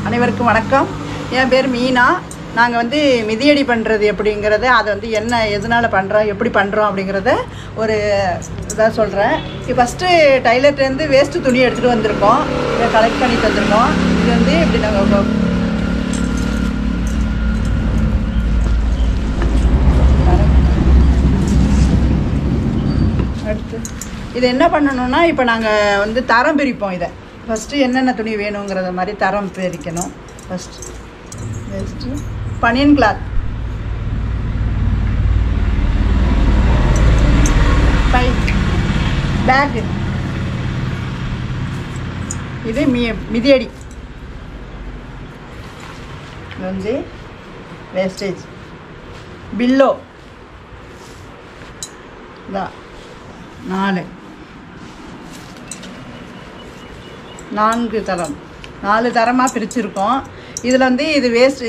அனைவருக்கும் வணக்கம் என் பேர் மீனா நாங்கள் வந்து மிதியடி பண்ணுறது எப்படிங்கிறத அதை வந்து என்ன எதனால் பண்ணுறோம் எப்படி பண்ணுறோம் அப்படிங்கிறத ஒரு இதாக சொல்கிறேன் இப்போ ஃபஸ்ட்டு டைலர்லேருந்து வேஸ்ட்டு துணி எடுத்துகிட்டு வந்திருக்கோம் இதை கலெக்ட் பண்ணிட்டு வந்திருக்கோம் இது வந்து இப்படி நாங்கள் அடுத்து இது என்ன பண்ணணும்னா இப்போ நாங்கள் வந்து தரம் பிரிப்போம் இதை ஃபஸ்ட்டு என்னென்ன துணி வேணுங்கிறத மாதிரி தரம் பிரிக்கணும் ஃபஸ்ட்டு ஃபஸ்ட்டு பனியன் கிளாத் பை பேக்கு இது மி மிதியடி இது வந்து வேஸ்டேஜ் பில்லோ இதான் நாலு நான்கு தரம் நாலு தரமாக பிரிச்சிருக்கோம் இதில் வந்து இது வேஸ்ட்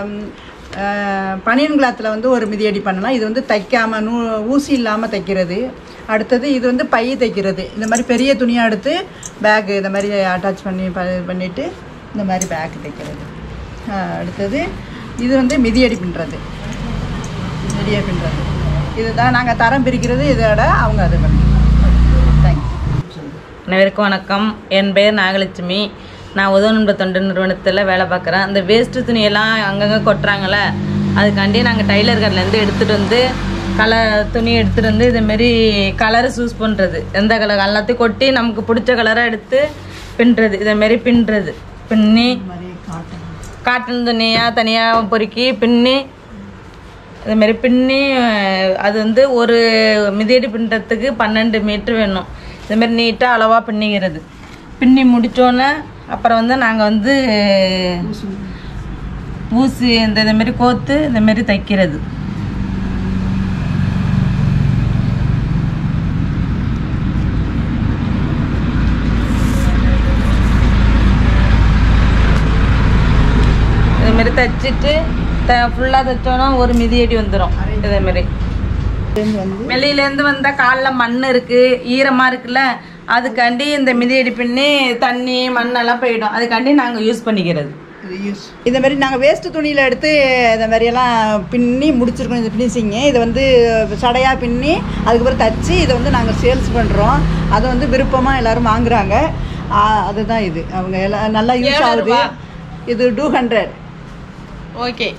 பனியன் கிளாத்தில் வந்து ஒரு மிதியடி பண்ணலாம் இது வந்து தைக்காமல் நூ ஊசி இல்லாமல் தைக்கிறது அடுத்தது இது வந்து பை தைக்கிறது இந்த மாதிரி பெரிய துணியாக எடுத்து பேக்கு இந்த மாதிரி அட்டாச் பண்ணி ப பண்ணிவிட்டு இந்த மாதிரி பேக் தைக்கிறது அஹ் அடுத்தது இது வந்து மிதியடி பின்னுறது மிதியடி பின்னுறது இதுதான் நாங்கள் தரம் பிரிக்கிறது இதோட அவங்க அது பண்ணுறோம் தேங்க்யூ அனைவருக்கும் வணக்கம் என் பெயர் நாகலட்சுமி நான் உதவநம்ப தொண்டு நிறுவனத்தில் வேலை பார்க்குறேன் அந்த வேஸ்ட்டு துணியெல்லாம் அங்கங்கே கொட்டுறாங்கல்ல அதுக்காண்டி நாங்கள் டைலர் கடையிலேருந்து எடுத்துகிட்டு வந்து கலர் துணி எடுத்துகிட்டு வந்து இதேமாரி கலரை சூஸ் பண்ணுறது எந்த கலர் எல்லாத்தையும் கொட்டி நமக்கு பிடிச்ச கலராக எடுத்து பின்னுறது இதேமாரி பின்னுறது பின்னி இந்த மாதிரி காட்டன் காட்டன் துணியாக தனியாக பொறுக்கி பின்னி இதுமாரி பின்னி அஹ், அது வந்து ஒரு மிதியடி பின்னுறதுக்கு பன்னெண்டு மீட்ரு வேணும் இதுமாரி நீட்டாக அளவாக பின்னிக்கிறது பின்னி முடித்தோன்னே அப்புறம் வந்து நாங்கள் வந்து ஊசி இந்த இதுமாரி கோத்து இந்தமாரி தைக்கிறது இதுமாரி தைச்சிட்டு த ஃபுல்லாக தைச்சோன்னா ஒரு மிதியடி வந்துடும் இதேமாரி இது வந்து வெளியிலேருந்து வந்தால் காலில் மண் இருக்குது ஈரமாக இருக்குல்ல அதுக்காண்டி இந்த மிதியடி பின்னி தண்ணி மண்ணெல்லாம் போயிடும் அதுக்காண்டி நாங்கள் யூஸ் பண்ணிக்கிறது இது யூஸ் இந்த மாதிரி நாங்கள் வேஸ்ட்டு துணியில் எடுத்து இந்த மாதிரியெல்லாம் பின்னி முடிச்சிருக்கோம் இந்த ஃபினிஷிங்கு இதை வந்து சடையாக பின்னி அதுக்கப்புறம் தச்சு இதை வந்து நாங்கள் சேல்ஸ் பண்ணுறோம் அதை வந்து விருப்பமாக எல்லோரும் வாங்குறாங்க ஆ, அதுதான் இது அவங்க எல்லாம் நல்லா யூஸ் எவ்வளவு ஆகுது ரூபா? இது டூ ஹண்ட்ரட் ஓகே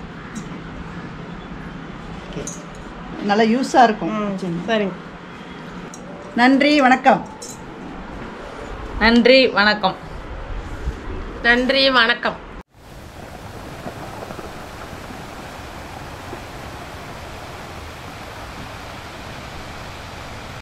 நல்லா யூஸாக இருக்கும் சரிங்க நன்றி வணக்கம் நன்றி வணக்கம் நன்றி வணக்கம்